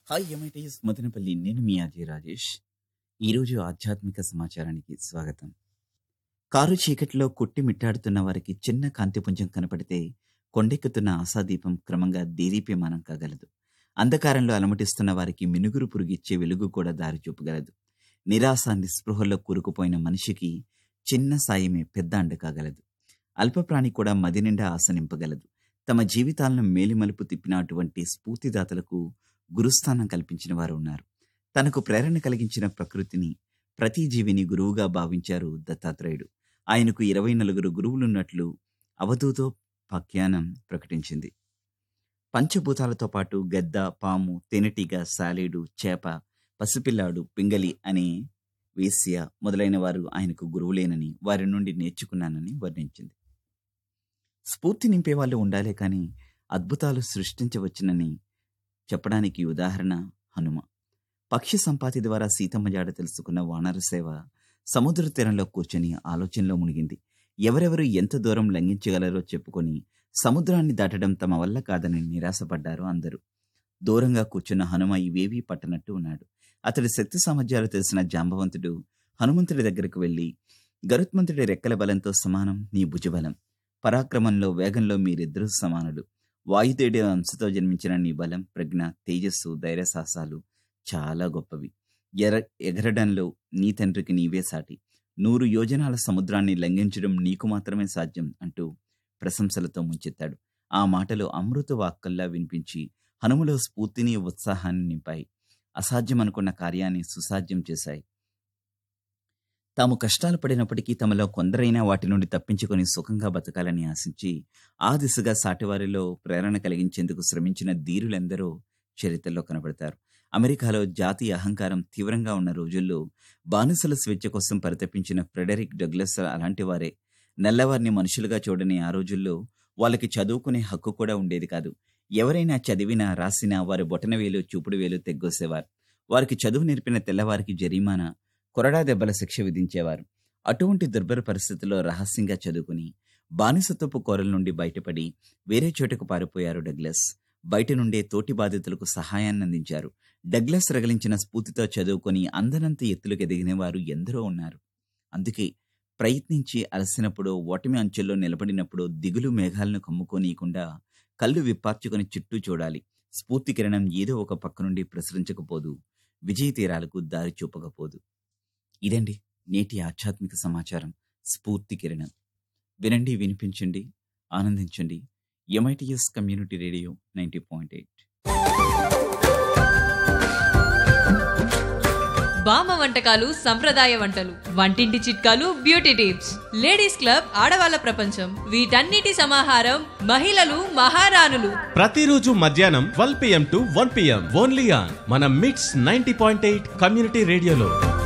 hi MITS Madanapalle నేను మీ అజయ్ రాజేష్ ఈరోజు ఆధ్యాత్మిక సమాచారానికి స్వాగతం కారు చీకటిలో కొట్టి మిట్టాడుతున్న వారికి చిన్న కాంతిపుంజం కనపడితే కొండెక్కుతున్న ఆశాదీపం క్రమంగా దేదీప్యమానం కాగలదు అంధకారంలో అలమటిస్తున్న వారికి మినుగురు పురుగిచ్చే వెలుగు కూడా దారి చూపగలదు నిరాశ నిస్పృహల్లో కూరుకుపోయిన మనిషికి చిన్న సాయమే పెద్ద అండ కాగలదు అల్పప్రాణి కూడా మది నిండా ఆశ నింపగలదు తమ జీవితాలను మేలిమలుపు తిప్పిన అటువంటి స్ఫూర్తిదాతలకు గురుస్థానం కల్పించిన వారు ఉన్నారు తనకు ప్రేరణ కలిగించిన ప్రకృతిని ప్రతి జీవిని గురువుగా భావించారు దత్తాత్రేయుడు ఆయనకు ఇరవై నలుగురు గురువులున్నట్లు అవధూతో పాఖ్యానం ప్రకటించింది పంచభూతాలతో పాటు గద్ద పాము తేనెటీగ సాలేడు చేప పసిపిల్లాడు పింగలి అనే వేశ్య మొదలైన వారు ఆయనకు గురువులేనని వారి నుండి నేర్చుకున్నానని వర్ణించింది స్ఫూర్తి నింపే వాళ్ళు ఉండాలే కానీ అద్భుతాలు సృష్టించవచ్చునని చెప్పడానికి ఉదాహరణ హనుమ పక్షి సంపాతి ద్వారా సీతమ్మ జాడ తెలుసుకున్న వానర సేవ సముద్ర తీరంలో కూర్చొని ఆలోచనలో మునిగింది ఎవరెవరు ఎంత దూరం లంఘించగలరో చెప్పుకొని సముద్రాన్ని దాటడం తమ వల్ల కాదని నిరాశపడ్డారు అందరూ దూరంగా కూర్చున్న హనుమ ఇవేవీ పట్టనట్టు ఉన్నాడు అతడి శక్తి సామర్థ్యాలు తెలిసిన జాంబవంతుడు హనుమంతుడి దగ్గరకు వెళ్ళి గరుత్మంతుడి రెక్కల బలంతో సమానం నీ భుజబలం పరాక్రమంలో వేగంలో మీరిద్దరూ సమానులు వాయుదేవుడి అంశతో జన్మించిన నీ బలం ప్రజ్ఞ తేజస్సు ధైర్య సాహసాలు చాలా గొప్పవి ఎర ఎగరడంలో నీ తండ్రికి నీవే సాటి నూరు యోజనాల సముద్రాన్ని లంఘించడం నీకు మాత్రమే సాధ్యం అంటూ ప్రశంసలతో ముంచెత్తాడు ఆ మాటలు అమృత వాక్కల్లా వినిపించి హనుమలో స్ఫూర్తిని ఉత్సాహాన్ని నింపాయి అసాధ్యమనుకున్న కార్యాన్ని సుసాధ్యం చేశాయి తాము కష్టాలు పడినప్పటికీ తమలో కొందరైనా వాటి నుండి తప్పించుకొని సుఖంగా బతకాలని ఆశించి ఆ దిశగా సాటివారిలో ప్రేరణ కలిగించేందుకు శ్రమించిన ధీరులెందరో చరిత్రలో కనబడతారు అమెరికాలో జాతీయ అహంకారం తీవ్రంగా ఉన్న రోజుల్లో బానిసల స్వేచ్ఛ కోసం పరితపించిన ఫ్రెడరిక్ డగ్లస్ అలాంటి వారే నల్లవారిని మనుషులుగా చూడని ఆ రోజుల్లో వాళ్ళకి చదువుకునే హక్కు కూడా ఉండేది కాదు ఎవరైనా చదివినా రాసినా వారి బొటన వేలు చూపుడు వేలు తెగ్గోసేవారు వారికి చదువు నేర్పిన తెల్లవారికి జరిమానా కొరడా దెబ్బల శిక్ష విధించేవారు అటువంటి దుర్భర పరిస్థితుల్లో రహస్యంగా చదువుకుని బానిసత్వపు కోరల నుండి బయటపడి వేరే చోటకు పారిపోయారు డగ్లస్ బయట నుండే తోటి బాధితులకు సహాయాన్ని అందించారు డగ్లస్ రగిలించిన స్ఫూర్తితో చదువుకొని అందనంత ఎత్తులకు ఎదిగిన వారు ఎందరో ఉన్నారు అందుకే ప్రయత్నించి అలసినప్పుడు ఓటమి అంచుల్లో నిలబడినప్పుడు దిగులు మేఘాలను కమ్ముకోనీయకుండా కళ్ళు విప్పార్చుకొని చుట్టూ చూడాలి స్ఫూర్తి కిరణం ఏదో ఒక పక్క నుండి ప్రసరించకపోదు విజయ తీరాలకు దారి చూపకపోదు ఇదండి నేటి ఆధ్యాత్మిక సమాచారం స్ఫూర్తి కిరణం వినండి వినిపించండి ఆనందించండి MITS community radio ninety point eight బామ్మ వంటకాలు సంప్రదాయ వంటలు వంటింటి చిట్కాలు బ్యూటీ టిప్స్ లేడీస్ క్లబ్ ఆడవాళ్ళ ప్రపంచం వీటన్నిటి సమాహారం మహిళలు మహారాణులు ప్రతిరోజు మధ్యాహ్నం twelve PM to one PM only on మన MITS ninety point eight community రేడియోలో